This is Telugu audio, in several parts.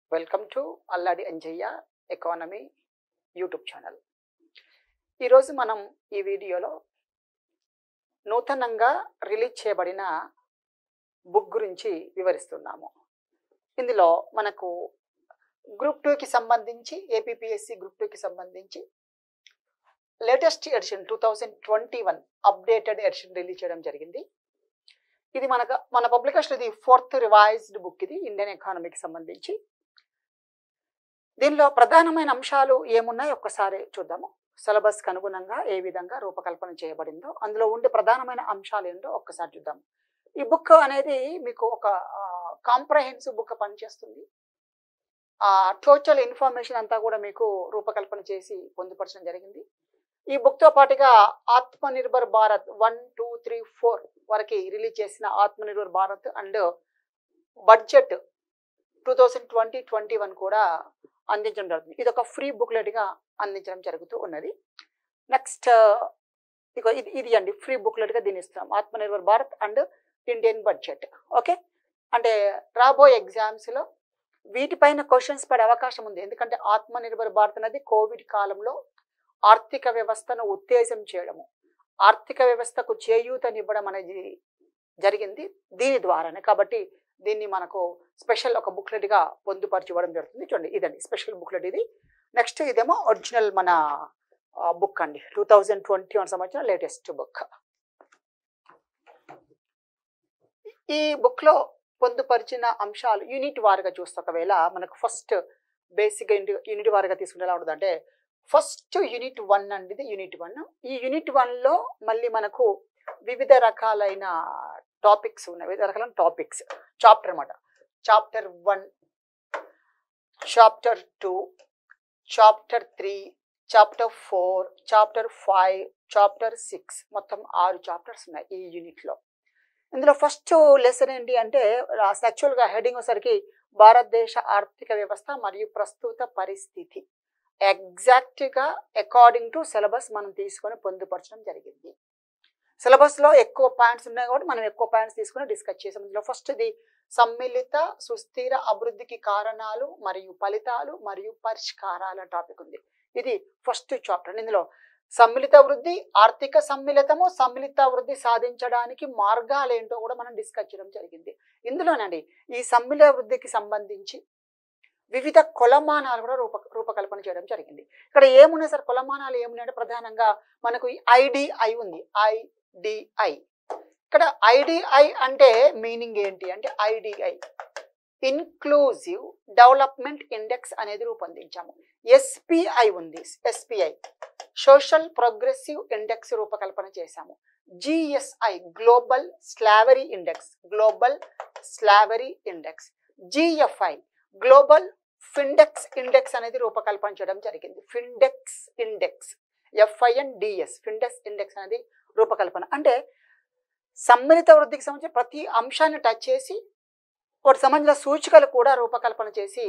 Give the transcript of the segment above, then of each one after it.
Welcome to Alladi Anjaiah economy YouTube channel ఈరోజు మనం ఈ వీడియోలో నూతనంగా రిలీజ్ చేయబడిన బుక్ గురించి వివరిస్తున్నాము ఇందులో మనకు గ్రూప్ టూకి సంబంధించి ఏపీపీఎస్సి గ్రూప్ టూకి సంబంధించి latest edition two thousand twenty one updated edition release చేయడం జరిగింది ఇది మనకు మన పబ్లికేషన్ ఇది ఫోర్త్ రివైజ్డ్ బుక్ ఇది ఇండియన్ ఎకానమీకి సంబంధించి దీనిలో ప్రధానమైన అంశాలు ఏమున్నాయో ఒక్కసారి చూద్దాము సిలబస్కి అనుగుణంగా ఏ విధంగా రూపకల్పన చేయబడిందో అందులో ఉండే ప్రధానమైన అంశాలు ఏంటో ఒక్కసారి చూద్దాం ఈ బుక్ అనేది మీకు ఒక కాంప్రహెన్సివ్ బుక్ పనిచేస్తుంది ఆ టోటల్ ఇన్ఫర్మేషన్ అంతా కూడా మీకు రూపకల్పన చేసి పొందుపరచడం జరిగింది ఈ బుక్తో పాటుగా Atmanirbhar Bharat one two three four వరకు రిలీజ్ చేసిన Atmanirbhar Bharat and budget two thousand twenty twenty one కూడా అందించడం జరుగుతుంది ఇది ఒక ఫ్రీ బుక్లెట్గా అందించడం జరుగుతూ ఉన్నది నెక్స్ట్ ఇక ఇది ఇది అండి ఫ్రీ బుక్లెట్గా దీన్ని ఇస్తాం Atmanirbhar Bharat and Indian budget okay అంటే రాబోయే ఎగ్జామ్స్లో వీటిపైన క్వశ్చన్స్ పడే అవకాశం ఉంది ఎందుకంటే ఆత్మనిర్భర్ భారత్ అనేది కోవిడ్ కాలంలో ఆర్థిక వ్యవస్థను ఉత్తేజం చేయడము ఆర్థిక వ్యవస్థకు చేయూతనివ్వడం అనేది జరిగింది దీని ద్వారానే కాబట్టి దీన్ని మనకు స్పెషల్ ఒక బుక్లెట్గా పొందుపరిచి ఇవ్వడం జరుగుతుంది చూడండి ఇదండి స్పెషల్ బుక్లెట్ ఇది నెక్స్ట్ ఇదేమో ఒరిజినల్ మన బుక్ అండి టూ థౌజండ్ ట్వంటీ వన్ సంబంధించిన లేటెస్ట్ బుక్ ఈ బుక్లో పొందుపరిచిన అంశాలు యూనిట్ వారుగా చూస్తే ఒకవేళ మనకు ఫస్ట్ బేసిక్గా యూనిట్ వారుగా తీసుకుంటే ఎలా ఉంటుంది అంటే ఫస్ట్ యూనిట్ వన్ అండి ఇది యూనిట్ వన్ ఈ యూనిట్ వన్లో మళ్ళీ మనకు వివిధ రకాలైన టాపిక్స్ ఉన్నాయి వివిధ రకాలైన టాపిక్స్ చాప్టర్ అనమాట chapter one chapter two chapter three chapter four chapter five chapter six మొత్తం ఆరు చాప్టర్స్ ఉన్నాయి ఈ యూనిట్లో ఇందులో ఫస్ట్ లెసన్ ఏంటి అంటే యాక్చువల్గా హెడింగ్ వచ్చరికి భారతదేశ ఆర్థిక వ్యవస్థ మరియు ప్రస్తుత పరిస్థితి ఎగ్జాక్ట్గా అకార్డింగ్ టు సిలబస్ మనం తీసుకొని పొందుపరచడం జరిగింది సిలబస్లో ఎక్కువ పాయింట్స్ ఉన్నాయి కాబట్టి మనం ఎక్కువ పాయింట్స్ తీసుకుని డిస్కస్ చేసాం ఇందులో ఫస్ట్ ఇది సమ్మిళిత సుస్థిర అభివృద్ధికి కారణాలు మరియు ఫలితాలు మరియు పరిష్కారాల టాపిక్ ఉంది ఇది ఫస్ట్ చాప్టర్ ఇందులో సమ్మిళిత వృద్ధి ఆర్థిక సమ్మిళితము సమ్మిళిత వృద్ధి సాధించడానికి మార్గాలు ఏంటో కూడా మనం డిస్కస్ చేయడం జరిగింది ఇందులోనండి ఈ సమ్మిళిత వృద్ధికి సంబంధించి వివిధ కొలమానాలు కూడా రూప రూపకల్పన చేయడం జరిగింది ఇక్కడ ఏమున్నాయి సార్ కొలమానాలు ఏమున్నాయంటే ప్రధానంగా మనకు ఐడిఐ ఉంది ఐడిఐ ఇక్కడ ఐడిఐ అంటే మీనింగ్ ఏంటి అంటే ఐడిఐ ఇన్క్లూజివ్ డెవలప్మెంట్ ఇండెక్స్ అనేది రూపొందించాము ఎస్పిఐ ఉంది ఎస్పిఐ సోషల్ ప్రోగ్రెసివ్ ఇండెక్స్ రూపకల్పన చేశాము GSI global slavery index global slavery index GFI global findex index అనేది రూపకల్పన చేయడం జరిగింది findex index FIN DS findex index అనేది రూపకల్పన అంటే సమ్మిళిత వృద్ధికి సంబంధించిన ప్రతి అంశాన్ని టచ్ చేసి వాటి సంబంధించిన సూచికలు కూడా రూపకల్పన చేసి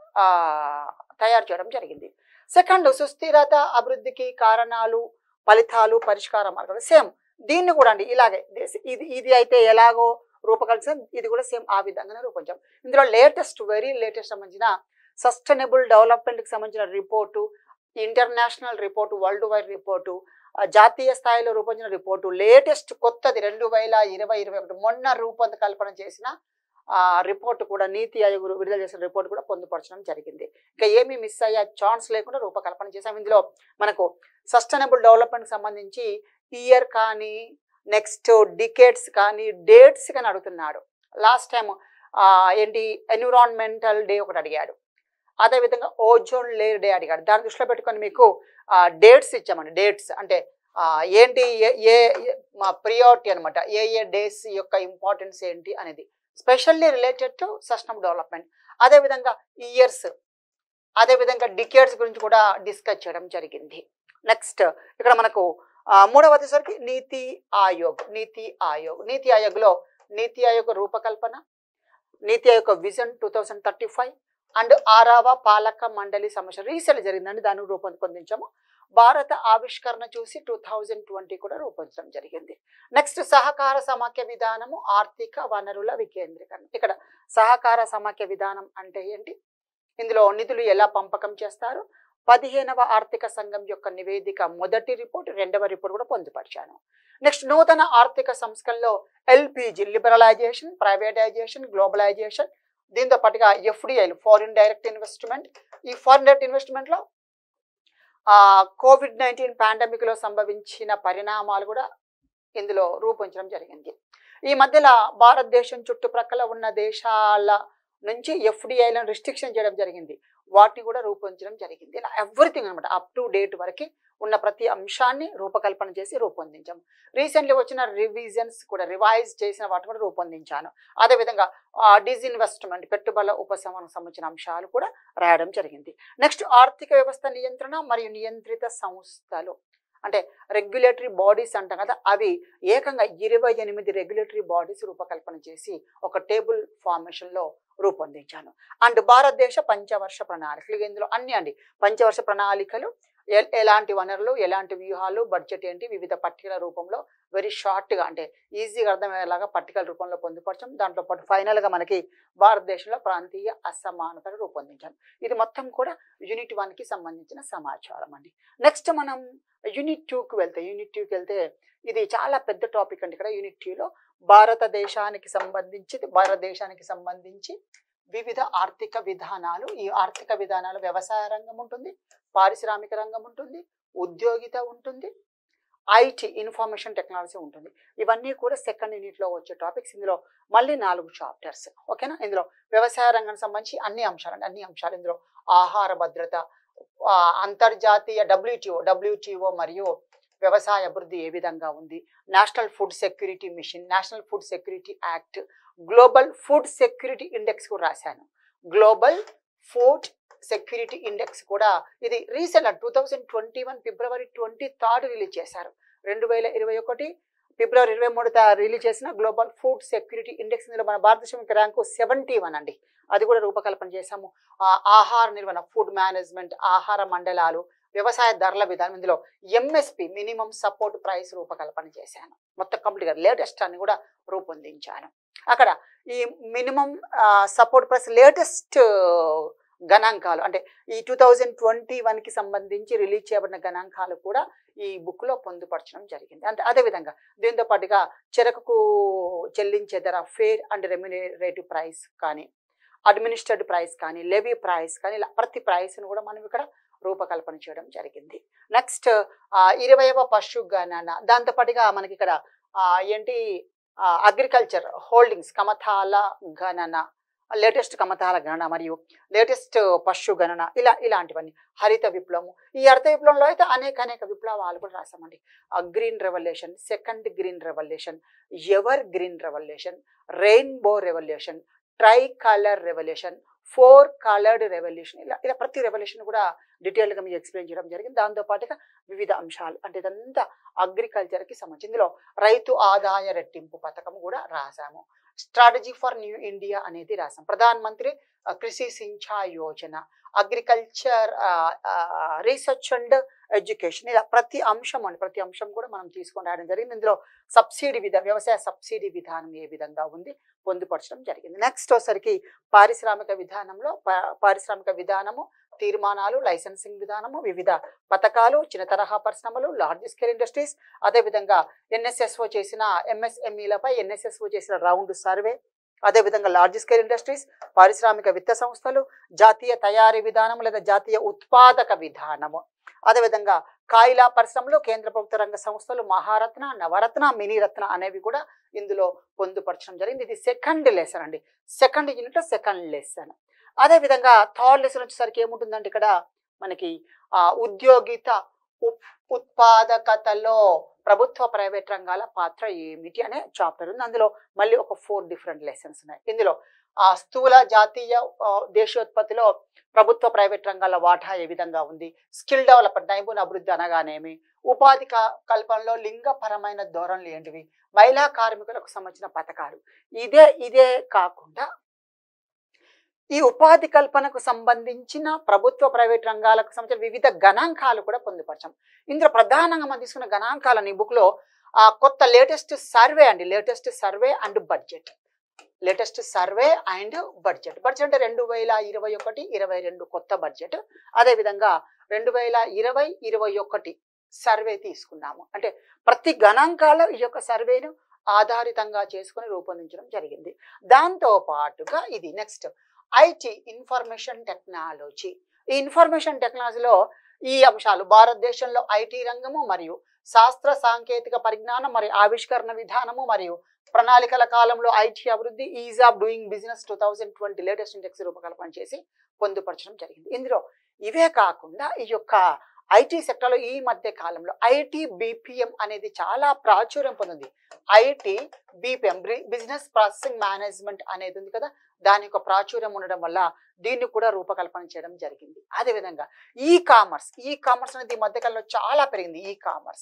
తయారు చేయడం జరిగింది సెకండ్ సుస్థిరత అభివృద్ధికి కారణాలు ఫలితాలు పరిష్కార మార్గాలు సేమ్ దీన్ని కూడా అండి ఇలాగే ఇది ఇది అయితే ఎలాగో రూపకల్పన ఇది కూడా సేమ్ ఆ విధంగానే రూపొందాం ఇందులో లేటెస్ట్ వెరీ లేటెస్ట్ సంబంధించిన సస్టైనబుల్ డెవలప్మెంట్కి సంబంధించిన report international report world wide report జాతీయ స్థాయిలో రూపొందించిన రిపోర్టు లేటెస్ట్ కొత్తది రెండు వేల ఇరవై ఇరవై ఒకటి మొన్న రూపకల్పన చేసిన ఆ రిపోర్ట్ కూడా నీతి ఆయోగ్ విడుదల చేసిన రిపోర్ట్ కూడా పొందుపరచడం జరిగింది ఇంకా ఏమీ మిస్ అయ్యే ఛాన్స్ లేకుండా రూపకల్పన చేసాం ఇందులో మనకు సస్టైనబుల్ డెవలప్మెంట్కి సంబంధించి ఇయర్ కానీ నెక్స్ట్ డికేట్స్ కానీ డేట్స్ కానీ అడుగుతున్నాడు లాస్ట్ టైం ఏంటి ఎన్విరాన్మెంటల్ డే ఒకటి అడిగాడు అదేవిధంగా ఓజోన్ లేయర్ డే అడిగాడు దాన్ని దృష్టిలో పెట్టుకొని మీకు డేట్స్ ఇచ్చామండి డేట్స్ అంటే ఏంటి ఏ మా ప్రియారిటీ అనమాట ఏ ఏ డేస్ యొక్క ఇంపార్టెన్స్ ఏంటి అనేది specially related to system development అదేవిధంగా ఇయర్స్ అదేవిధంగా డికేట్స్ గురించి కూడా డిస్కస్ చేయడం జరిగింది నెక్స్ట్ ఇక్కడ మనకు మూడవది వచ్చేసరికి నీతి ఆయోగ్ నీతి ఆయోగ్ నీతి ఆయోగ్లో నీతి ఆయోగ్ రూపకల్పన NITI Aayog vision two thousand thirty five and ఆరవ పాలక మండలి సమస్య రీసెంట్ జరిగిందండి దాన్ని రూపొందించాము భారత ఆవిష్కరణ చూసి టూ థౌజండ్ ట్వంటీ కూడా రూపొందించడం జరిగింది నెక్స్ట్ సహకార సమాఖ్య విధానము ఆర్థిక వనరుల వికేంద్రీకరణ ఇక్కడ సహకార సమాఖ్య విధానం అంటే ఏంటి ఇందులో నిధులు ఎలా పంపకం చేస్తారు పదిహేనవ ఆర్థిక సంఘం యొక్క నివేదిక మొదటి రిపోర్ట్ రెండవ రిపోర్ట్ కూడా పొందుపరిచాను నెక్స్ట్ నూతన ఆర్థిక సంస్కరణలో ఎల్పిజి లిబరలైజేషన్ ప్రైవేటైజేషన్ గ్లోబలైజేషన్ దీంతో పాటుగా ఎఫ్డిఐలు ఫారిన్ డైరెక్ట్ ఇన్వెస్ట్మెంట్ ఈ ఫారిన్ డైరెక్ట్ ఇన్వెస్ట్మెంట్లో కోవిడ్ నైన్టీన్ పాండమిక్లో సంభవించిన పరిణామాలు కూడా ఇందులో రూపొందడం జరిగింది ఈ మధ్యలో భారతదేశం చుట్టుప్రక్కల ఉన్న దేశాల నుంచి ఎఫ్డిఐలను రిస్ట్రిక్షన్ చేయడం జరిగింది వాటిని కూడా రూపొందించడం జరిగింది ఇలా ఎవ్రీథింగ్ అనమాట అప్ టు డేట్ వరకు ఉన్న ప్రతి అంశాన్ని రూపకల్పన చేసి రూపొందించాం రీసెంట్లీ వచ్చిన రివిజన్స్ కూడా రివైజ్ చేసిన వాటిని కూడా రూపొందించాను అదేవిధంగా డిజిన్వెస్ట్మెంట్ పెట్టుబడుల ఉపశమనం సంబంధించిన అంశాలు కూడా రాయడం జరిగింది నెక్స్ట్ ఆర్థిక వ్యవస్థ నియంత్రణ మరియు నియంత్రిత సంస్థలు అంటే రెగ్యులేటరీ బాడీస్ అంటాం కదా అవి ఏకంగా ఇరవై ఎనిమిది రెగ్యులేటరీ బాడీస్ రూపకల్పన చేసి ఒక టేబుల్ ఫార్మేషన్లో రూపొందించాను అండ్ భారతదేశ పంచవర్ష ప్రణాళికలు ఇందులో అన్ని అండి పంచవర్ష ప్రణాళికలు ఎ- ఎలాంటి వనరులు ఎలాంటి వ్యూహాలు బడ్జెట్ ఏంటి వివిధ పట్టికల రూపంలో వెరీ షార్ట్గా అంటే ఈజీగా అర్థమయ్యేలాగా పట్టికల రూపంలో పొందుపరచం దాంట్లో పాటు ఫైనల్గా మనకి భారతదేశంలో ప్రాంతీయ అసమానతను రూపొందించాం ఇది మొత్తం కూడా యూనిట్ వన్కి సంబంధించిన సమాచారం అండి నెక్స్ట్ మనం యూనిట్ టూకి వెళ్తే యూనిట్ టూకి వెళ్తే ఇది చాలా పెద్ద టాపిక్ అండి ఇక్కడ యూనిట్ టూలో భారతదేశానికి సంబంధించి భారతదేశానికి సంబంధించి వివిధ ఆర్థిక విధానాలు ఈ ఆర్థిక విధానాలు వ్యవసాయ రంగం ఉంటుంది పారిశ్రామిక రంగం ఉంటుంది ఉద్యోగిత ఉంటుంది ఐటీ ఇన్ఫర్మేషన్ టెక్నాలజీ ఉంటుంది ఇవన్నీ కూడా సెకండ్ యూనిట్లో వచ్చే టాపిక్స్ ఇందులో మళ్ళీ నాలుగు చాప్టర్స్ ఓకేనా ఇందులో వ్యవసాయ రంగానికి సంబంధించి అన్ని అంశాలు అండి అన్ని అంశాలు ఇందులో ఆహార భద్రత ఆ, అంతర్జాతీయ డబ్ల్యూటీఓ డబ్ల్యూటీఓ మరియు వ్యవసాయ అభివృద్ధి ఏ విధంగా ఉంది national food security mission national food security act global food security index కూడా రాశాను గ్లోబల్ ఫుడ్ సెక్యూరిటీ ఇండెక్స్ కూడా ఇది recent two thousand twenty one February twenty third release చేశారు రెండు వేల ఇరవై ఒకటి ఫిబ్రవరి ఇరవై మూడు రిలీజ్ చేసిన గ్లోబల్ ఫుడ్ సెక్యూరిటీ ఇండెక్స్ ఇందులో మన భారతదేశం యొక్క ర్యాంకు సెవెంటీ వన్ అండి అది కూడా రూపకల్పన చేశాము ఆ, ఆహార నిర్వహణ ఫుడ్ మేనేజ్మెంట్ ఆహార మండలాలు వ్యవసాయ ధరల విధానం ఇందులో ఎంఎస్పి మినిమం సపోర్ట్ ప్రైస్ రూపకల్పన చేశాను మొత్తం కంప్లీట్గా లేటెస్ట్ అని కూడా రూపొందించాను అక్కడ ఈ మినిమం సపోర్ట్ ప్రైస్ లేటెస్ట్ గణాంకాలు అంటే ఈ టూ థౌజండ్ ట్వంటీ వన్కి సంబంధించి రిలీజ్ చేయబడిన గణాంకాలు కూడా ఈ బుక్లో పొందుపరచడం జరిగింది అంటే అదేవిధంగా దీంతో పాటుగా చెరకుకు చెల్లించే ధర ఫేర్ అండ్ రెమ్యునరేటివ్ ప్రైస్ కానీ అడ్మినిస్ట్రేడ్ ప్రైస్ కానీ లెవీ ప్రైస్ కానీ ఇలా ప్రతి ప్రైస్ను కూడా మనం ఇక్కడ రూపకల్పన చేయడం జరిగింది నెక్స్ట్ ఇరవైవ పశు గణన దాంతోపాటుగా మనకి ఇక్కడ ఆ, ఏంటి అగ్రికల్చర్ హోల్డింగ్స్ కమతాల గణన లేటెస్ట్ కమతాల గణన మరియు లేటెస్ట్ పశు గణన ఇలా ఇలాంటివన్నీ హరిత విప్లవం ఈ హరిత విప్లవంలో అయితే అనేక అనేక విప్లవాలు కూడా రాసామండి green revolution second green revolution evergreen revolution rainbow revolution tricolour revolution four coloured revolution ఇలా ఇలా ప్రతి రెవల్యూషన్ కూడా డీటెయిల్గా మీకు ఎక్స్ప్లెయిన్ చేయడం జరిగింది దాంతోపాటుగా వివిధ అంశాలు అంటే ఇదంతా అగ్రికల్చర్కి సంబంధించి ఇందులో రైతు ఆదాయ రెట్టింపు పథకం కూడా రాసాము స్ట్రాటజీ ఫర్ న్యూ ఇండియా అనేది రాసాం ప్రధాన మంత్రి ఆ, Krishi Sinchai Yojana agriculture research and education ఇలా ప్రతి అంశం అండి ప్రతి అంశం కూడా మనం తీసుకొని రావడం జరిగింది ఇందులో సబ్సిడీ విధా వ్యవసాయ సబ్సిడీ విధానం ఏ విధంగా ఉంది పొందుపరచడం జరిగింది నెక్స్ట్ వచ్చరికి పారిశ్రామిక విధానంలో పా- పారిశ్రామిక విధానము తీర్మానాలు లైసెన్సింగ్ విధానము వివిధ పథకాలు చిన్న తరహా పరిశ్రమలు లార్జ్ స్కేల్ ఇండస్ట్రీస్ అదేవిధంగా ఎన్ఎస్ఎస్ఓ చేసిన ఎంఎస్ఎంఈలపై ఎన్ఎస్ఎస్ఓ చేసిన రౌండ్ సర్వే అదేవిధంగా లార్జ్ స్కేల్ ఇండస్ట్రీస్ పారిశ్రామిక విత్త సంస్థలు జాతీయ తయారీ విధానం లేదా జాతీయ ఉత్పాదక విధానము అదేవిధంగా కాయిలా పరిశ్రమలు కేంద్ర ప్రభుత్వ రంగ సంస్థలు మహారత్న నవరత్న మినీరత్న అనేవి కూడా ఇందులో పొందుపరచడం జరిగింది ఇది సెకండ్ లెసన్ అండి సెకండ్ యూనిట్ సెకండ్ లెసన్ అదేవిధంగా థర్డ్ లెసన్ వచ్చేసరికి ఏముంటుందంటే ఇక్కడ మనకి ఆ, ఉద్యోగిత ఉప్- ఉత్పాదకతలో ప్రభుత్వ ప్రైవేట్ రంగాల పాత్ర ఏమిటి అనే చాప్టర్ ఉంది అందులో మళ్ళీ ఒక ఫోర్ డిఫరెంట్ లెసన్స్ ఉన్నాయి ఇందులో ఆ స్థూల జాతీయ ఆ, దేశీయోత్పత్తిలో ప్రభుత్వ ప్రైవేట్ రంగాల వాటా ఏ విధంగా ఉంది స్కిల్ డెవలప్మెంట్ నైపుణ్య అభివృద్ధి అనగానేమి ఉపాధి క- కల్పనలో లింగపరమైన ధోరణులు ఏంటివి మహిళా కార్మికులకు సంబంధించిన పథకాలు ఇదే ఇదే కాకుండా ఈ ఉపాధి కల్పనకు సంబంధించిన ప్రభుత్వ ప్రైవేట్ రంగాలకు సంబంధించిన వివిధ గణాంకాలు కూడా పొందుపరచాం ఇందులో ప్రధానంగా మనం తీసుకున్న గణాంకాలని బుక్లో ఆ కొత్త లేటెస్ట్ సర్వే అండి latest survey and budget latest survey and budget budget అంటే రెండు వేల ఇరవై ఒకటి ఇరవై రెండు కొత్త బడ్జెట్ అదేవిధంగా రెండు వేల ఇరవై ఇరవై ఒకటి సర్వే తీసుకున్నాము అంటే ప్రతి గణాంకాల ఈ యొక్క సర్వేను ఆధారితంగా చేసుకుని రూపొందించడం జరిగింది దాంతో పాటుగా ఇది నెక్స్ట్ ఐటీ ఇన్ఫర్మేషన్ టెక్నాలజీ ఈ ఇన్ఫర్మేషన్ టెక్నాలజీలో ఈ అంశాలు భారతదేశంలో ఐటీ రంగము మరియు శాస్త్ర సాంకేతిక పరిజ్ఞానం మరియు ఆవిష్కరణ విధానము మరియు ప్రణాళికల కాలంలో ఐటీ అభివృద్ధి ease of doing business two thousand twenty latest index రూపకల్పన చేసి పొందుపరచడం జరిగింది ఇందులో ఇవే కాకుండా ఈ యొక్క ఐటీ సెక్టర్లో ఈ మధ్య కాలంలో ఐటీ బీపీఎం అనేది చాలా ప్రాచుర్యం పొందింది IT BPM business processing management అనేది ఉంది కదా దాని యొక్క ప్రాచుర్యం ఉండడం వల్ల దీన్ని కూడా రూపకల్పన చేయడం జరిగింది అదేవిధంగా ఈ కామర్స్ ఈ కామర్స్ అనేది ఈ మధ్యకాలంలో చాలా పెరిగింది e commerce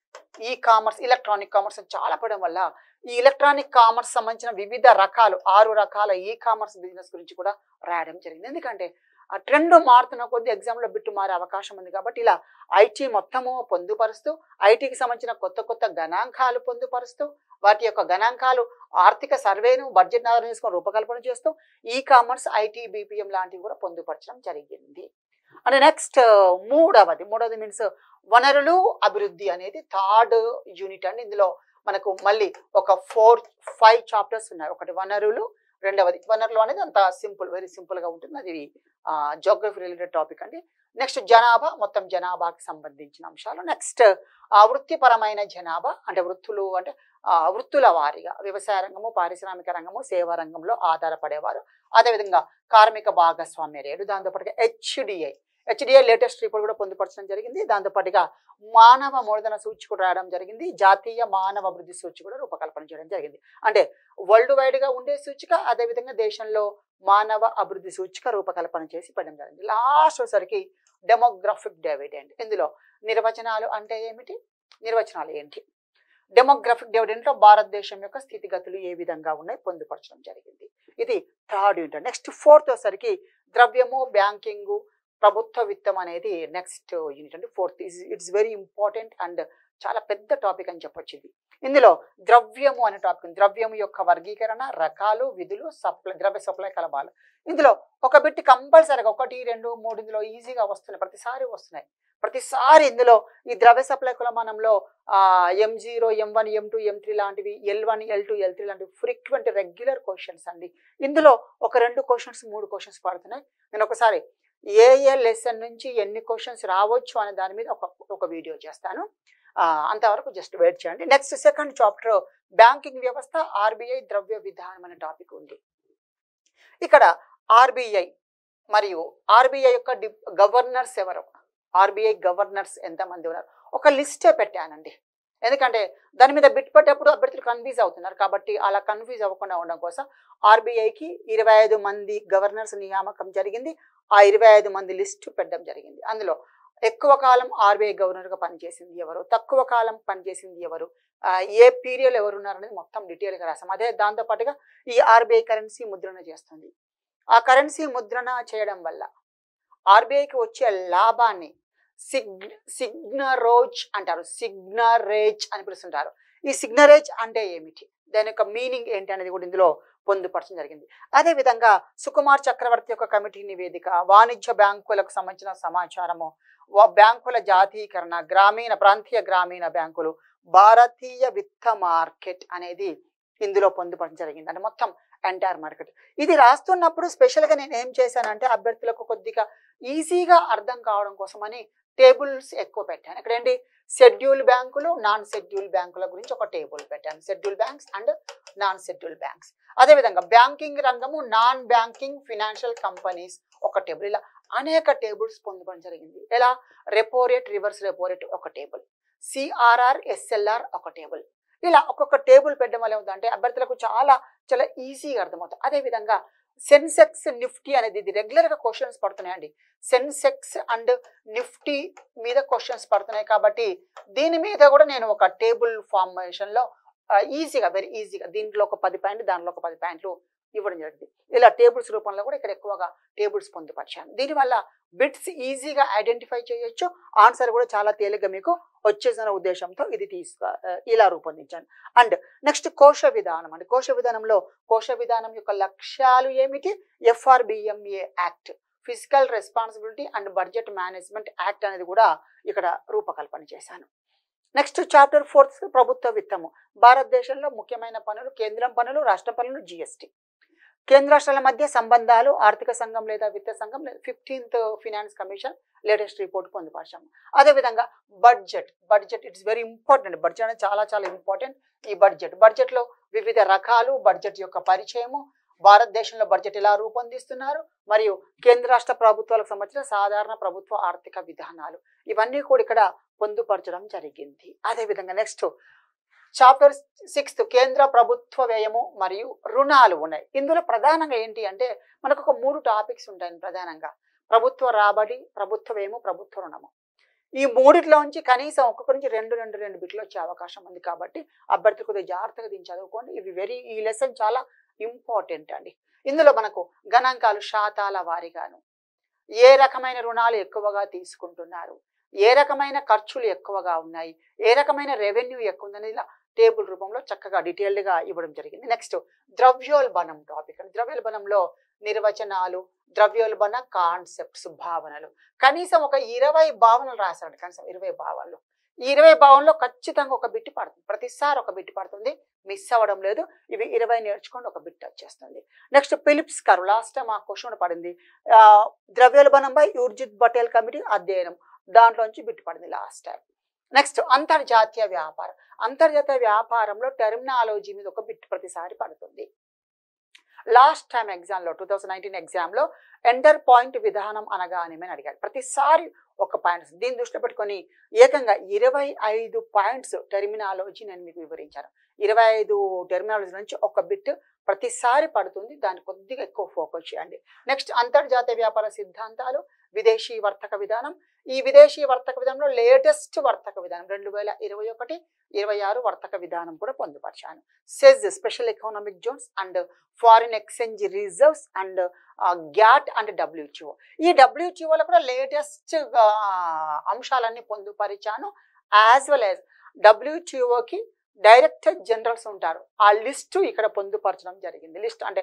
e commerce electronic commerce చాలా పెరగడం వల్ల ఈ ఎలక్ట్రానిక్ కామర్స్ సంబంధించిన వివిధ రకాలు ఆరు రకాల ఈ కామర్స్ బిజినెస్ గురించి కూడా రాయడం జరిగింది ఎందుకంటే ఆ ట్రెండ్ మారుతున్న కొద్ది ఎగ్జామ్లో బిట్టు మారే అవకాశం ఉంది కాబట్టి ఇలా ఐటీ మొత్తము పొందుపరుస్తూ ఐటీకి సంబంధించిన కొత్త కొత్త గణాంకాలు పొందుపరుస్తూ వాటి యొక్క గణాంకాలు ఆర్థిక సర్వేను బడ్జెట్ ఆధారం చేసుకొని రూపకల్పన చేస్తూ ఈ కామర్స్ ఐటీ బీపీఎం లాంటివి కూడా పొందుపరచడం జరిగింది అంటే నెక్స్ట్ మూడవది మూడవది మీన్స్ వనరులు అభివృద్ధి అనేది థర్డ్ యూనిట్ అండి ఇందులో మనకు మళ్ళీ ఒక ఫోర్ ఫైవ్ చాప్టర్స్ ఉన్నాయి ఒకటి వనరులు రెండవది వనరులు అనేది అంత సింపుల్ వెరీ సింపుల్గా ఉంటుంది అది జోగ్రఫీ రిలేటెడ్ టాపిక్ అండి నెక్స్ట్ జనాభా మొత్తం జనాభాకి సంబంధించిన అంశాలు నెక్స్ట్ వృత్తిపరమైన జనాభా అంటే వృత్తులు అంటే ఆ, వృత్తుల వారీగా వ్యవసాయ రంగము పారిశ్రామిక రంగము సేవా రంగంలో ఆధారపడేవారు అదేవిధంగా కార్మిక భాగస్వామ్య రేటు దాంతోపాటుగా హెచ్డిఐ హెచ్డిఐ లేటెస్ట్ రిపోర్ట్ కూడా పొందుపరచడం జరిగింది దాంతోపాటుగా మానవ మూలధన సూచి కూడా రావడం జరిగింది జాతీయ మానవ అభివృద్ధి సూచి కూడా రూపకల్పన చేయడం జరిగింది అంటే వరల్డ్ వైడ్గా ఉండే సూచిక అదేవిధంగా దేశంలో మానవ అభివృద్ధి సూచిక రూపకల్పన చేసి పెట్టడం జరిగింది లాస్ట్ వచ్చేసరికి డెమోగ్రఫిక్ డెవిడెంట్ ఇందులో నిర్వచనాలు అంటే ఏమిటి నిర్వచనాలు ఏంటి డెమోగ్రఫిక్ డివిడెంట్లో భారతదేశం యొక్క స్థితిగతులు ఏ విధంగా ఉన్నాయి పొందుపరచడం జరిగింది ఇది థర్డ్ యూనిట్ నెక్స్ట్ ఫోర్త్ వచ్చరికి ద్రవ్యము బ్యాంకింగ్ ప్రభుత్వ విత్తం అనేది నెక్స్ట్ యూనిట్ అంటే fourth is it's very important and చాలా పెద్ద టాపిక్ అని చెప్పొచ్చు ఇది ఇందులో ద్రవ్యము అనే టాపిక్ ఉంది. ద్రవ్యము యొక్క వర్గీకరణ రకాలు విధులు సప్లై ద్రవ్య సప్లై కలబాలు ఇందులో ఒక బిట్ కంపల్సరీగా ఒకటి రెండు మూడు ఇందులో ఈజీగా వస్తున్నాయి ప్రతిసారి వస్తున్నాయి ప్రతిసారి ఇందులో ఈ ద్రవ్య సప్లై కులమానంలో M zero M one M two M three లాంటివి L one L two L three లాంటివి ఫ్రీక్వెంట్ రెగ్యులర్ క్వశ్చన్స్ అండి ఇందులో ఒక రెండు క్వశ్చన్స్ మూడు క్వశ్చన్స్ పడుతున్నాయి నేను ఒకసారి ఏ ఏ లెసన్ నుంచి ఎన్ని క్వశ్చన్స్ రావచ్చు అనే దాని మీద ఒక ఒక వీడియో చేస్తాను ఆ, అంతవరకు జస్ట్ వెయిట్ చేయండి నెక్స్ట్ సెకండ్ చాప్టర్ బ్యాంకింగ్ వ్యవస్థ ఆర్బీఐ ద్రవ్య విధానం అనే టాపిక్ ఉంది ఇక్కడ ఆర్బీఐ మరియు ఆర్బీఐ యొక్క డి గవర్నర్స్ ఎవరు ఆర్బీఐ గవర్నర్స్ ఎంతమంది ఉన్నారు ఒక లిస్టే పెట్టానండి ఎందుకంటే దాని మీద బిట్ పెట్టేప్పుడు అభ్యర్థులు కన్ఫ్యూజ్ అవుతున్నారు కాబట్టి అలా కన్ఫ్యూజ్ అవ్వకుండా ఉండడం కోసం ఆర్బీఐకి ఇరవై ఐదు మంది గవర్నర్స్ నియామకం జరిగింది ఆ ఇరవై ఐదు మంది లిస్టు పెట్టడం జరిగింది అందులో ఎక్కువ కాలం ఆర్బీఐ గవర్నర్గా పనిచేసింది ఎవరు తక్కువ కాలం పనిచేసింది ఎవరు ఆ, ఏ పీరియడ్ ఎవరు ఉన్నారు అనేది మొత్తం డీటెయిల్గా రాసాం అదే దాంతోపాటుగా ఈ ఆర్బీఐ కరెన్సీ ముద్రణ చేస్తుంది ఆ కరెన్సీ ముద్రణ చేయడం వల్ల ఆర్బీఐకి వచ్చే లాభాన్ని సిగ్ సిగ్నరోజ్ అంటారు సిగ్నరేజ్ అని పిలుస్తుంటారు ఈ సిగ్నరేజ్ అంటే ఏమిటి దాని యొక్క మీనింగ్ ఏంటి అనేది కూడా ఇందులో పొందుపరచడం జరిగింది అదేవిధంగా సుకుమార్ చక్రవర్తి యొక్క కమిటీ నివేదిక వాణిజ్య బ్యాంకులకు సంబంధించిన సమాచారము వ- బ్యాంకుల జాతీకరణ గ్రామీణ ప్రాంతీయ గ్రామీణ బ్యాంకులు భారతీయ విత్త మార్కెట్ అనేది ఇందులో పొందుపరచడం జరిగింది అంటే మొత్తం ఎంటైర్ మార్కెట్ ఇది రాస్తున్నప్పుడు స్పెషల్గా నేను ఏం చేశానంటే అభ్యర్థులకు కొద్దిగా ఈజీగా అర్థం కావడం కోసమని టేబుల్స్ ఎక్కువ పెట్టాను ఇక్కడ ఏంటి షెడ్యూల్ బ్యాంకులు నాన్ షెడ్యూల్ బ్యాంకుల గురించి ఒక టేబుల్ పెట్టాను schedule banks and non schedule banks అదేవిధంగా బ్యాంకింగ్ రంగము నాన్ బ్యాంకింగ్ ఫినాన్షియల్ కంపెనీస్ ఒక టేబుల్ ఇలా అనేక టేబుల్స్ పొందడం జరిగింది ఎలా repo rate reverse repo rate ఒక టేబుల్ సిఆర్ఆర్ ఎస్ఎల్ఆర్ ఒక టేబుల్ ఇలా ఒక్కొక్క టేబుల్ పెట్టడం వల్ల ఏమవుతుందంటే అభ్యర్థులకు చాలా చాలా ఈజీగా అర్థమవుతుంది అదేవిధంగా సెన్సెక్స్ నిఫ్టీ అనేది ఇది రెగ్యులర్గా క్వశ్చన్స్ పడుతున్నాయండి సెన్సెక్స్ అండ్ నిఫ్టీ మీద క్వశ్చన్స్ పడుతున్నాయి కాబట్టి దీని మీద కూడా నేను ఒక టేబుల్ ఫార్మేషన్లో ఈజీగా వెరీ ఈజీగా దీంట్లో ఒక పది పాయింట్లు దాంట్లో ఒక పది పాయింట్లు ఇవ్వడం జరిగింది ఇలా టేబుల్స్ రూపంలో కూడా ఇక్కడ ఎక్కువగా టేబుల్స్ పొందుపరిచాను దీనివల్ల బిట్స్ ఈజీగా ఐడెంటిఫై చేయొచ్చు ఆన్సర్ కూడా చాలా తేలిగ్గా మీకు వచ్చేసిన ఉద్దేశంతో ఇది తీసుకు ఇలా రూపొందించాను అండ్ నెక్స్ట్ కోశ విధానం అండి కోశ విధానంలో కోశ విధానం యొక్క లక్ష్యాలు ఏమిటి FRBMA act physical responsibility and budget management act అనేది కూడా ఇక్కడ రూపకల్పన చేశాను నెక్స్ట్ చాప్టర్ ఫోర్త్ ప్రభుత్వ విత్తము భారతదేశంలో ముఖ్యమైన పనులు కేంద్రం పనులు రాష్ట్ర పనులు జిఎస్టి కేంద్ర రాష్ట్రాల మధ్య సంబంధాలు ఆర్థిక సంఘం లేదా విత్త సంఘం fifteenth finance commission latest report పొందుపరిచాము అదేవిధంగా budget budget it's very important budget అనేది చాలా చాలా ఇంపార్టెంట్ ఈ బడ్జెట్ బడ్జెట్లో వివిధ రకాలు బడ్జెట్ యొక్క పరిచయము భారతదేశంలో బడ్జెట్ ఎలా రూపొందిస్తున్నారు మరియు కేంద్ర రాష్ట్ర ప్రభుత్వాలకు సంబంధించిన సాధారణ ప్రభుత్వ ఆర్థిక విధానాలు ఇవన్నీ కూడా ఇక్కడ పొందుపరచడం జరిగింది అదేవిధంగా నెక్స్ట్ చాప్టర్ సిక్స్త్ కేంద్ర ప్రభుత్వ వ్యయము మరియు రుణాలు ఉన్నాయి ఇందులో ప్రధానంగా ఏంటి అంటే మనకు ఒక మూడు టాపిక్స్ ఉంటాయి ప్రధానంగా ప్రభుత్వ రాబడి ప్రభుత్వ వ్యయము ప్రభుత్వ రుణము ఈ మూడిట్లోంచి కనీసం ఒక్కొక్క నుంచి రెండు రెండు రెండు బిట్లు వచ్చే అవకాశం ఉంది కాబట్టి అభ్యర్థులు కొద్దిగా జాగ్రత్తగా దీన్ని చదువుకోండి ఇవి వెరీ ఈ లెసన్ చాలా ఇంపార్టెంట్ అండి ఇందులో మనకు గణాంకాలు శాతాల వారీగాను ఏ రకమైన రుణాలు ఎక్కువగా తీసుకుంటున్నారు ఏ రకమైన ఖర్చులు ఎక్కువగా ఉన్నాయి ఏ రకమైన రెవెన్యూ ఎక్కువ ఉందని ఇలా టేబుల్ రూపంలో చక్కగా డీటెయిల్డ్గా ఇవ్వడం జరిగింది నెక్స్ట్ ద్రవ్యోల్బణం టాపిక్ అండి ద్రవ్యోల్బణంలో నిర్వచనాలు ద్రవ్యోల్బణ కాన్సెప్ట్స్ భావనలు కనీసం ఒక ఇరవై భావనలు రాశారండి కనీసం ఇరవై భావనలు ఈ ఇరవై భావనలో ఖచ్చితంగా ఒక బిట్ పడుతుంది ప్రతిసారి ఒక బిట్ పడుతుంది మిస్ అవ్వడం లేదు ఇవి ఇరవై నేర్చుకోండి ఒక బిట్ వచ్చేస్తుంది next Phillips curve last time ఆ క్వశ్చన్ పడింది ఆ, ద్రవ్యోల్బణంపై యూర్జిత్ పటేల్ కమిటీ అధ్యయనం దాంట్లోంచి బిట్ పడింది లాస్ట్ టైం నెక్స్ట్ అంతర్జాతీయ వ్యాపారం అంతర్జాతీయ వ్యాపారంలో టెర్మినాలజీ మీద ఒక బిట్ ప్రతిసారి పడుతుంది లాస్ట్ టైం ఎగ్జామ్లో టూ థౌసండ్ నైన్టీన్ ఎగ్జామ్లో ఎంటర్ పాయింట్ విధానం అనగానేమని అడిగారు ప్రతిసారి ఒక పాయింట్స్ దీన్ని దృష్టిలో పెట్టుకొని ఏకంగా ఇరవై ఐదు పాయింట్స్ టెర్మినాలజీ నేను మీకు వివరించాను ఇరవై ఐదు టెర్మినాలజీ నుంచి ఒక బిట్ ప్రతిసారి పడుతుంది దాన్ని కొద్దిగా ఎక్కువ ఫోకస్ చేయండి నెక్స్ట్ అంతర్జాతీయ వ్యాపార సిద్ధాంతాలు విదేశీ వర్తక విధానం ఈ విదేశీ వర్తక విధానంలో లేటెస్ట్ వర్తక విధానం రెండు వేల ఇరవై ఒకటి ఇరవై ఆరు వర్తక విధానం కూడా పొందుపరిచాను SEZ special economic zones and foreign exchange reserves and GATT and WHO ఈ డబ్ల్యూహెచ్ఓలో కూడా లేటెస్ట్ అంశాలన్నీ పొందుపరిచాను యాజ్ వెల్ యాజ్ డబ్ల్యూహెచ్ఓకి డైరెక్టర్ జనరల్స్ ఉంటారు ఆ లిస్టు ఇక్కడ పొందుపరచడం జరిగింది లిస్ట్ అంటే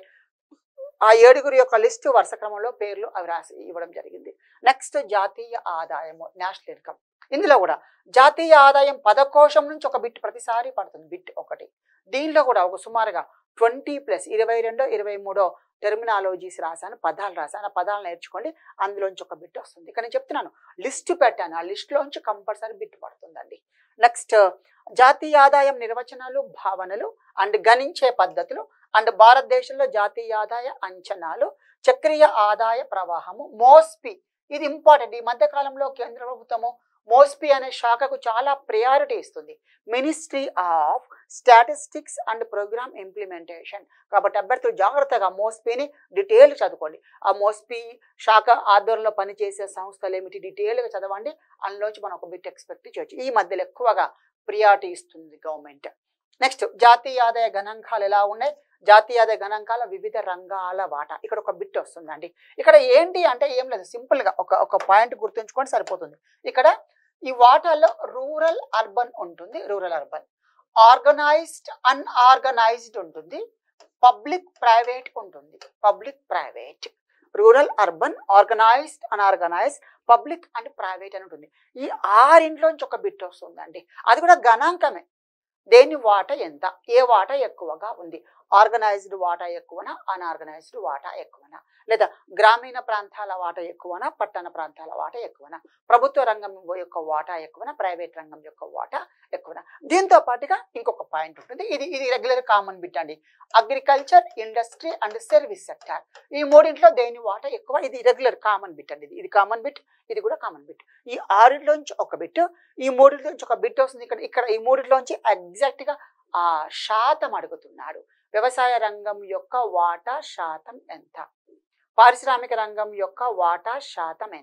ఆ ఏడుగురు యొక్క లిస్టు వరుస క్రమంలో పేర్లు అవి రాసి ఇవ్వడం జరిగింది నెక్స్ట్ జాతీయ ఆదాయము నేషనల్ ఇన్కమ్ ఇందులో కూడా జాతీయ ఆదాయం పదకోశం నుంచి ఒక బిట్ ప్రతిసారి పడుతుంది బిట్ ఒకటి దీనిలో కూడా ఒక సుమారుగా ట్వంటీ ప్లస్ ఇరవై రెండో ఇరవై మూడో టెర్మినాలజీస్ రాశాను పదాలు రాశాను ఆ పదాలు నేర్చుకోండి అందులోంచి ఒక బిట్ వస్తుంది ఇక్కడ నేను చెప్తున్నాను లిస్ట్ పెట్టాను ఆ లిస్ట్లోంచి కంపల్సరీ బిట్ పడుతుందండి నెక్స్ట్ జాతీయ ఆదాయం నిర్వచనాలు భావనలు అండ్ గణించే పద్ధతులు అండ్ భారతదేశంలో జాతీయ ఆదాయ అంచనాలు చక్రీయ ఆదాయ ప్రవాహము మోస్పి ఇది ఇంపార్టెంట్ ఈ మధ్య కాలంలో కేంద్ర ప్రభుత్వము మోస్పి అనే శాఖకు చాలా ప్రయారిటీ ఇస్తుంది ministry of statistics and programme implementation కాబట్టి అభ్యర్థులు జాగ్రత్తగా మోస్పీని డీటెయిల్ చదువుకోండి ఆ మోస్పీ శాఖ ఆధ్వర్యంలో పనిచేసే సంస్థలు ఏమిటి డీటెయిల్గా చదవండి అందులోంచి మనం ఒక బిట్ ఎక్స్పెక్ట్ చేయొచ్చు ఈ మధ్యలో ఎక్కువగా ప్రియారిటీ ఇస్తుంది గవర్నమెంట్ నెక్స్ట్ జాతీయ ఆదాయ గణాంకాలు ఎలా ఉన్నాయి జాతీయ ఆదాయ గణాంకాల వివిధ రంగాల వాటా ఇక్కడ ఒక బిట్ వస్తుందండి ఇక్కడ ఏంటి అంటే ఏం లేదు సింపుల్గా ఒక ఒక పాయింట్ గుర్తుంచుకొని సరిపోతుంది ఇక్కడ ఈ వాటాల్లో రూరల్ అర్బన్ ఉంటుంది రూరల్ అర్బన్ ఆర్గనైజ్డ్ అన్ఆర్గనైజ్డ్ ఉంటుంది పబ్లిక్ ప్రైవేట్ ఉంటుంది public private rural urban organised unorganised public and private అని ఉంటుంది ఈ ఆరింట్లోంచి ఒక బిట్ వస్తుందండి అది కూడా గణాంకమే దేని వాటా ఎంత ఏ వాటా ఎక్కువగా ఉంది ఆర్గనైజ్డ్ వాటా ఎక్కువనా అన్ఆర్గనైజ్డ్ వాటా ఎక్కువనా లేదా గ్రామీణ ప్రాంతాల వాటా ఎక్కువనా పట్టణ ప్రాంతాల వాటా ఎక్కువనా ప్రభుత్వ రంగం యొక్క వాటా ఎక్కువనా ప్రైవేట్ రంగం యొక్క వాటా ఎక్కువనా దీంతో పాటుగా ఇంకొక పాయింట్ ఉంటుంది ఇది ఇది రెగ్యులర్ కామన్ బిట్ అండి agriculture industry and service sector ఈ మూడింట్లో దేని వాటా ఎక్కువ ఇది రెగ్యులర్ కామన్ బిట్ అండి ఇది ఇది కామన్ బిట్ ఇది కూడా కామన్ బిట్ ఈ ఆరిలోంచి ఒక బిట్ ఈ మూడిలోంచి ఒక బిట్ వస్తుంది ఇక్కడ ఇక్కడ ఈ మూడిలోంచి ఎగ్జాక్ట్గా ఆ శాతం అడుగుతున్నాడు వ్యవసాయ రంగం యొక్క వాటా శాతం ఎంత పారిశ్రామిక రంగం యొక్క వాటా శాతం ఎంత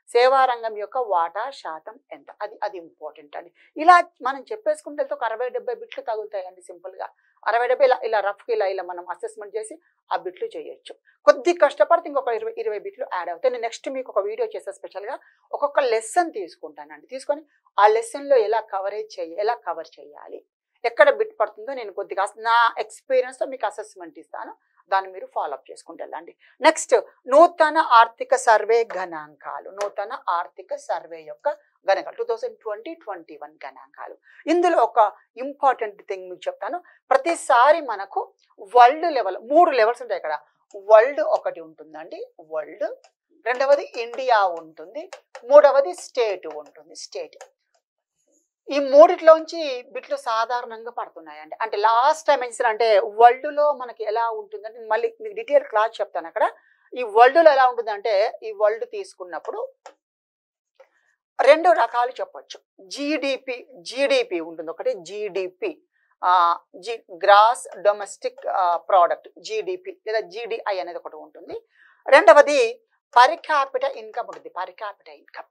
సేవా రంగం యొక్క వాటా శాతం ఎంత అది అది ఇంపార్టెంట్ అండి ఇలా మనం చెప్పేసుకుంటే వెళ్తే ఒక అరవై డెబ్బై బిట్లు తగులుతాయండి సింపుల్గా అరవై డెబ్బై ఇలా ఇలా రఫ్కి ఇలా ఇలా మనం అసెస్మెంట్ చేసి ఆ బిట్లు చేయొచ్చు కొద్ది కష్టపడితే ఇంకొక ఇరవై ఇరవై బిట్లు యాడ్ అవుతాయి నేను నెక్స్ట్ మీకు ఒక వీడియో చేస్తే స్పెషల్గా ఒక్కొక్క లెసన్ తీసుకుంటానండి తీసుకొని ఆ లెసన్లో ఎలా కవరేజ్ చేయాలి ఎలా కవర్ చేయాలి ఎక్కడ బిట్ పడుతుందో నేను కొద్దిగా నా ఎక్స్పీరియన్స్తో మీకు అసెస్మెంట్ ఇస్తాను దాన్ని మీరు ఫాలోఅప్ చేసుకుంటూ వెళ్ళండి నెక్స్ట్ నూతన ఆర్థిక సర్వే గణాంకాలు నూతన ఆర్థిక సర్వే యొక్క గణాంకాలు two thousand twenty twenty one గణాంకాలు ఇందులో ఒక ఇంపార్టెంట్ థింగ్ మీకు చెప్తాను ప్రతిసారి మనకు వరల్డ్ లెవెల్ మూడు లెవెల్స్ ఉంటాయి ఇక్కడ వరల్డ్ ఒకటి ఉంటుందండి వరల్డ్ రెండవది ఇండియా ఉంటుంది మూడవది స్టేట్ ఉంటుంది స్టేట్ ఈ మూడిట్లోంచి బిట్లు సాధారణంగా పడుతున్నాయండి అంటే లాస్ట్ టైం ఏం చేశారు అంటే వరల్డ్లో మనకి ఎలా ఉంటుందంటే నేను మళ్ళీ మీకు డీటెయిల్ క్లాస్ చెప్తాను అక్కడ ఈ వరల్డ్లో ఎలా ఉంటుందంటే ఈ వరల్డ్ తీసుకున్నప్పుడు రెండు రకాలు చెప్పొచ్చు జీడిపి జీడిపి ఉంటుంది ఒకటి GDP G gross domestic product GDP లేదా జీడిఐ అనేది ఒకటి ఉంటుంది రెండవది పరికాపిట ఇన్కమ్ ఉంటుంది పరికాపిట ఇన్కమ్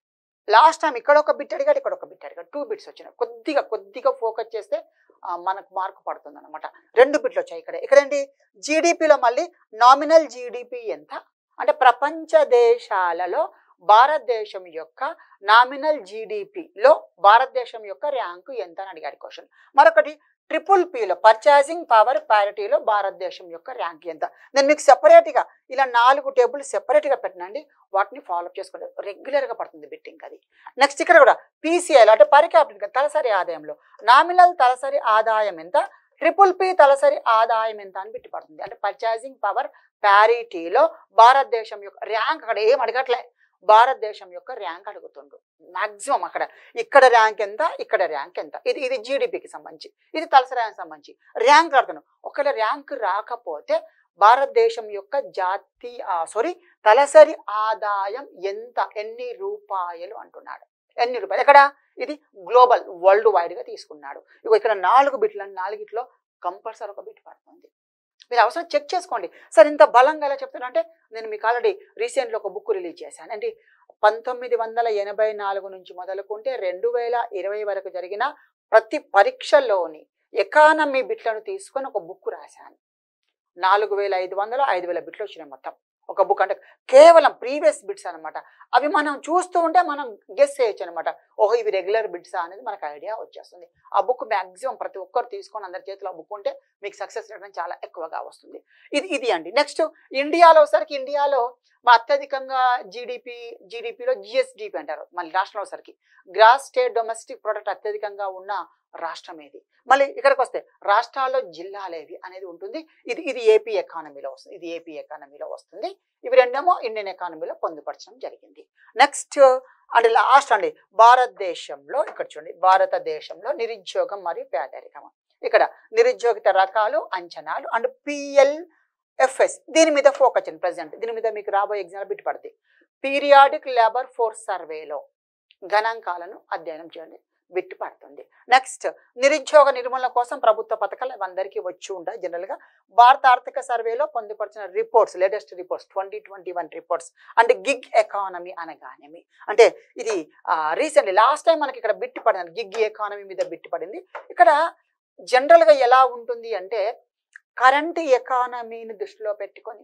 లాస్ట్ టైం ఇక్కడ ఒక బిట్ అడిగాడు ఇక్కడ ఒక బిట్ అడిగాడు టూ బిట్స్ వచ్చినాయి కొద్దిగా కొద్దిగా ఫోకస్ చేస్తే ఆ, మనకు మార్కు పడుతుంది అనమాట రెండు బిట్లు వచ్చాయి ఇక్కడ ఇక్కడేంటి జీడిపిలో మళ్ళీ నామినల్ జీడిపి ఎంత అంటే ప్రపంచ దేశాలలో భారతదేశం యొక్క నామినల్ జీడిపిలో భారతదేశం యొక్క ర్యాంకు ఎంత అని అడిగాడు క్వశ్చన్ మరొకటి ట్రిపుల్ పిలో పర్చేసింగ్ పవర్ ప్యారిటీలో భారతదేశం యొక్క ర్యాంక్ ఎంత నేను మీకు సెపరేట్గా ఇలా నాలుగు టేబుల్ సెపరేట్గా పెట్టినండి వాటిని ఫాలో చేసుకోండి రెగ్యులర్గా పడుతుంది బిట్టింగ్ అది నెక్స్ట్ ఇక్కడ కూడా పీసీఐలో అంటే పర్ క్యాపిటల్ తలసరి ఆదాయంలో నామినల్ తలసరి ఆదాయం ఎంత ట్రిపుల్ పి తలసరి ఆదాయం ఎంత అని పెట్టి పడుతుంది అంటే పర్చేసింగ్ పవర్ ప్యారిటీలో భారతదేశం యొక్క ర్యాంక్ అక్కడ ఏం అడగట్లే భారతదేశం యొక్క ర్యాంక్ అడుగుతుండ్రు మాక్సిమం అక్కడ ఇక్కడ ర్యాంక్ ఎంత ఇక్కడ ర్యాంక్ ఎంత ఇది ఇది జీడిపికి సంబంధించి ఇది తలసరి ర్యాంక్ సంబంధించి ర్యాంక్ అడుగుతున్నాం ఒకవేళ ర్యాంక్ రాకపోతే భారతదేశం యొక్క జాతి సారీ తలసరి ఆదాయం ఎంత ఎన్ని రూపాయలు అంటున్నాడు ఎన్ని రూపాయలు ఎక్కడ ఇది గ్లోబల్ వరల్డ్ వైడ్గా తీసుకున్నాడు ఇగో ఇక్కడ నాలుగు బిట్లు నాలుగిట్లో కంపల్సరీ ఒక బిట్ పడుతుంది మీరు అవసరం చెక్ చేసుకోండి సార్ ఇంత బలంగా ఎలా చెప్తున్నా నేను మీకు ఆల్రెడీ రీసెంట్లో ఒక బుక్ రిలీజ్ చేశాను అంటే పంతొమ్మిది వందల ఎనభై నాలుగు నుంచి మొదలుకుంటే రెండు వేల ఇరవై వరకు జరిగిన ప్రతి పరీక్షల్లోని ఎకానమీ బిట్లను తీసుకొని ఒక బుక్ రాశాను నాలుగు వేల ఐదు వందలు ఐదు వేల బిట్లు వచ్చినాయి మొత్తం ఒక బుక్ అంటే కేవలం ప్రీవియస్ బిట్స్ అనమాట అవి మనం చూస్తూ ఉంటే మనం గెస్ చేయొచ్చు అనమాట ఓహో ఇవి రెగ్యులర్ బిట్సా అనేది మనకు ఐడియా వచ్చేస్తుంది ఆ బుక్ మ్యాక్సిమం ప్రతి ఒక్కరు తీసుకొని అందరి చేతిలో ఆ బుక్ ఉంటే మీకు సక్సెస్ రేట్ చాలా ఎక్కువగా వస్తుంది ఇది ఇది అండి నెక్స్ట్ ఇండియాలో సరికి ఇండియాలో మా అత్యధికంగా జీడిపి జీడిపిలో జిఎస్డిపి అంటారు మళ్ళీ రాష్ట్రంలో సరికి గ్రాస్ స్టేట్ డొమెస్టిక్ ప్రొడక్ట్ అత్యధికంగా ఉన్న రాష్ట్రం ఏది మళ్ళీ ఇక్కడికి వస్తే రాష్ట్రాల్లో జిల్లాలేవి అనేది ఉంటుంది ఇది ఇది ఏపీ ఎకానమీలో వస్తుంది ఇది ఏపీ ఎకానమీలో వస్తుంది ఇవి రెండేమో ఇండియన్ ఎకానమీలో పొందుపరచడం జరిగింది నెక్స్ట్ అంటే లాస్ట్ అండి భారతదేశంలో ఇక్కడ చూడండి భారతదేశంలో నిరుద్యోగం మరియు పేదరికం ఇక్కడ నిరుద్యోగిత రకాలు అంచనాలు అండ్ పిఎల్ ఎఫ్ఎస్ దీని మీద ఫోకస్ చేయండి ప్రజెంట్ దీని మీద మీకు రాబోయే ఎగ్జామ్ బిట్ పడుతుంది పీరియాడిక్ లేబర్ ఫోర్స్ సర్వేలో గణాంకాలను అధ్యయనం చేయండి బిట్టు పడుతుంది నెక్స్ట్ నిరుద్యోగ నిర్మూలన కోసం ప్రభుత్వ పథకాలు అవి అందరికీ వచ్చి ఉంటాయి జనరల్గా భారత ఆర్థిక సర్వేలో పొందుపరిచిన reports latest reports twenty twenty one reports అంటే గిగ్ ఎకానమీ అనగానేమి అంటే ఇది రీసెంట్లీ లాస్ట్ టైం మనకి ఇక్కడ బిట్టు పడింది గిగ్ ఎకానమీ మీద బిట్టు పడింది ఇక్కడ జనరల్గా ఎలా ఉంటుంది అంటే కరెంట్ ఎకానమీని దృష్టిలో పెట్టుకొని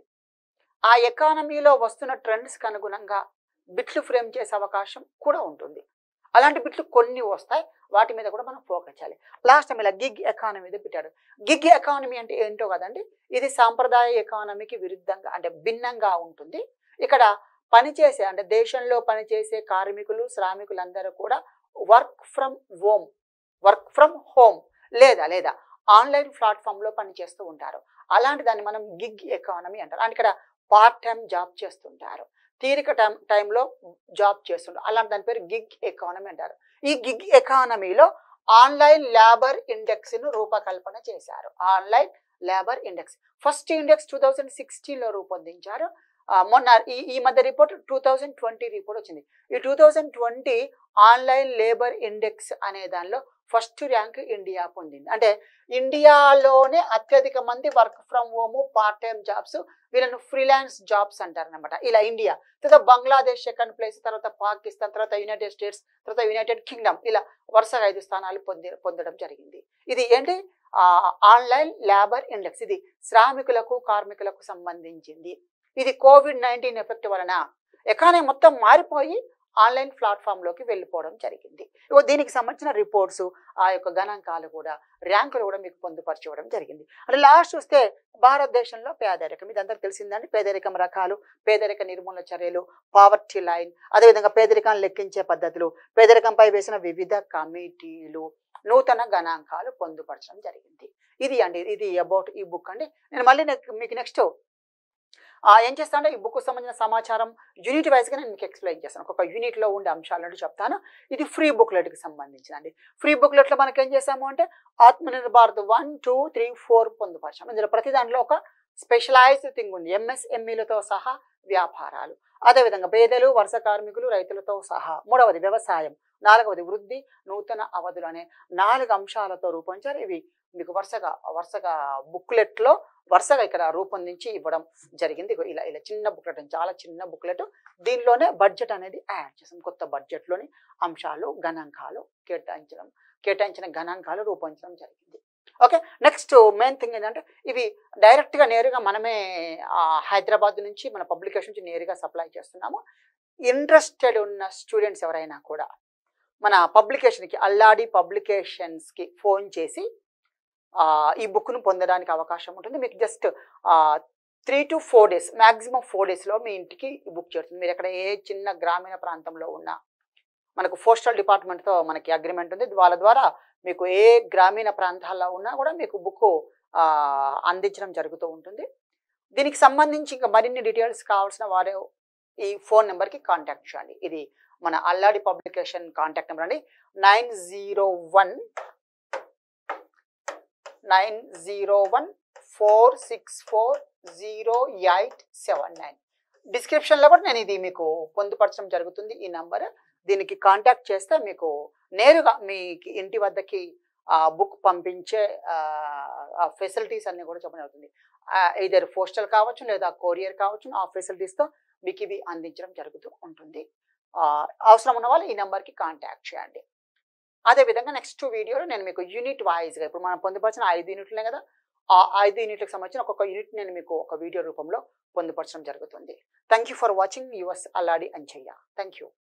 ఆ ఎకానమీలో వస్తున్న ట్రెండ్స్కి అనుగుణంగా బిట్లు ఫ్రేమ్ చేసే అవకాశం కూడా ఉంటుంది అలాంటి బిట్లు కొన్ని వస్తాయి వాటి మీద కూడా మనం ఫోకస్ చేయాలి లాస్ట్ టైం ఇలా గిగ్ ఎకానమీ మీద పెట్టాడు గిగ్ ఎకానమీ అంటే ఏంటో కదండి ఇది సాంప్రదాయ ఎకానమీకి విరుద్ధంగా అంటే భిన్నంగా ఉంటుంది ఇక్కడ పనిచేసే అంటే దేశంలో పనిచేసే కార్మికులు శ్రామికులందరూ కూడా work from home work from home లేదా లేదా ఆన్లైన్ ప్లాట్ఫామ్లో పనిచేస్తూ ఉంటారు అలాంటి దాన్ని మనం గిగ్ ఎకానమీ అంటారు అంటే ఇక్కడ పార్ట్ టైం జాబ్ చేస్తుంటారు తీరిక టైం టైంలో జాబ్ చేస్తుంటారు అలాంటి దాని పేరు గిగ్ ఎకానమీ అంటారు ఈ గిగ్ ఎకానమీలో ఆన్లైన్ లేబర్ ఇండెక్స్ను రూపకల్పన చేశారు online labour index first index two thousand సిక్స్టీన్లో రూపొందించారు ఆ, మొన్న ఈ ఈ మధ్య report two thousand twenty report వచ్చింది ఈ two thousand twenty online labour index అనే దానిలో ఫస్ట్ ర్యాంక్ ఇండియా పొందింది అంటే ఇండియాలోనే అత్యధిక మంది work from home part time jobs వీళ్ళను ఫ్రీలాన్స్ జాబ్స్ అంటారు అనమాట ఇలా ఇండియా తర్వాత బంగ్లాదేశ్ సెకండ్ ప్లేస్ తర్వాత పాకిస్తాన్ తర్వాత యునైటెడ్ స్టేట్స్ తర్వాత యునైటెడ్ కింగ్డమ్ ఇలా వరుసగా ఐదు స్థానాలు పొంది పొందడం జరిగింది ఇది ఏంటి ఆన్లైన్ లేబర్ ఇండెక్స్ ఇది శ్రామికులకు కార్మికులకు సంబంధించింది ఇది కోవిడ్ నైన్టీన్ ఎఫెక్ట్ వలన ఎకానమీ మొత్తం మారిపోయి ఆన్లైన్ ప్లాట్ఫామ్లోకి వెళ్ళిపోవడం జరిగింది ఇగో దీనికి సంబంధించిన రిపోర్ట్స్ ఆ యొక్క గణాంకాలు కూడా ర్యాంకులు కూడా మీకు పొందుపరచడం జరిగింది అంటే లాస్ట్ చూస్తే భారతదేశంలో పేదరికం ఇది అందరికి తెలిసిందండి పేదరికం రకాలు పేదరిక నిర్మూలన చర్యలు పావర్టీ లైన్ అదేవిధంగా పేదరికాన్ని లెక్కించే పద్ధతులు పేదరికంపై వేసిన వివిధ కమిటీలు నూతన గణాంకాలు పొందుపరచడం జరిగింది ఇది అండి ఇది అబౌట్ ఈ బుక్ అండి నేను మళ్ళీ నెక్- మీకు నెక్స్ట్ ఏం చేస్తానంటే ఈ బుక్ సంబంధించిన సమాచారం యూనిట్ వైజ్గా నేను మీకు ఎక్స్ప్లెయిన్ చేస్తాను ఒక్కొక్క యూనిట్లో ఉండే అంశాలను చెప్తాను ఇది ఫ్రీ బుక్లెట్కి సంబంధించినది ఫ్రీ బుక్లెట్లో మనకి ఏం చేసాము అంటే Atmanirbhar Bharat one two three four పొందుపరచాము ఇందులో ప్రతి దాంట్లో ఒక స్పెషలైజ్డ్ థింగ్ ఉంది ఎంఎస్ఎంఈలతో సహా వ్యాపారాలు అదేవిధంగా పేదలు వరుస కార్మికులు రైతులతో సహా మూడవది వ్యవసాయం నాలుగవది వృద్ధి నూతన అవధులు అనే నాలుగు అంశాలతో రూపొందించారు ఇవి మీకు వరుసగా వరుసగా బుక్లెట్లో వరుసగా ఇక్కడ రూపొందించి ఇవ్వడం జరిగింది ఇగో ఇలా ఇలా చిన్న బుక్లెట్ చాలా చిన్న బుక్లెట్ దీనిలోనే బడ్జెట్ అనేది యాడ్ చేసాం కొత్త బడ్జెట్లోని అంశాలు గణాంకాలు కేటాయించడం కేటాయించిన గణాంకాలు రూపొందించడం జరిగింది ఓకే నెక్స్ట్ మెయిన్ థింగ్ ఏంటంటే ఇవి డైరెక్ట్గా నేరుగా మనమే ఆ, హైదరాబాద్ నుంచి మన పబ్లికేషన్ నుంచి నేరుగా సప్లై చేస్తున్నాము ఇంట్రెస్టెడ్ ఉన్న స్టూడెంట్స్ ఎవరైనా కూడా మన పబ్లికేషన్కి అల్లాడి పబ్లికేషన్స్కి ఫోన్ చేసి ఆ, ఈ బుక్ను పొందడానికి అవకాశం ఉంటుంది మీకు just three to four days maximum four డేస్లో మీ ఇంటికి ఈ బుక్ చేరుతుంది మీరు ఎక్కడ ఏ చిన్న గ్రామీణ ప్రాంతంలో ఉన్నా మనకు పోస్టల్ డిపార్ట్మెంట్తో మనకి అగ్రిమెంట్ ఉంది వాళ్ళ ద్వారా మీకు ఏ గ్రామీణ ప్రాంతాల్లో ఉన్నా కూడా మీకు బుక్ అందించడం జరుగుతూ ఉంటుంది దీనికి సంబంధించి ఇంకా మరిన్ని డీటెయిల్స్ కావాల్సిన వారు ఈ ఫోన్ నెంబర్కి కాంటాక్ట్ చేయండి ఇది మన అల్లాడి పబ్లికేషన్ కాంటాక్ట్ నెంబర్ అండి nine zero one nine zero one four six four zero eight seven nine డిస్క్రిప్షన్లో కూడా నేను ఇది మీకు పొందుపరచడం జరుగుతుంది ఈ నంబర్ దీనికి కాంటాక్ట్ చేస్తే మీకు నేరుగా మీ ఇంటి వద్దకి ఆ బుక్ పంపించే ఫెసిలిటీస్ అన్నీ కూడా చెప్పడం జరుగుతుంది ఇదర్ పోస్టల్ కావచ్చు లేదా కొరియర్ కావచ్చు ఆ ఫెసిలిటీస్తో మీకు ఇవి అందించడం జరుగుతూ ఉంటుంది ఆ, అవసరం ఉన్న వాళ్ళు ఈ నెంబర్కి కాంటాక్ట్ చేయండి అదేవిధంగా నెక్స్ట్ వీడియోలో నేను మీకు యూనిట్ వైజ్గా ఇప్పుడు మనం పొందుపరిచిన ఐదు యూనిట్లే కదా ఆ ఐదు యూనిట్లకు సంబంధించిన ఒక్కొక్క యూనిట్ నేను మీకు ఒక వీడియో రూపంలో పొందుపరచడం జరుగుతుంది thank you for watching yours Alladi Anchaiah thank you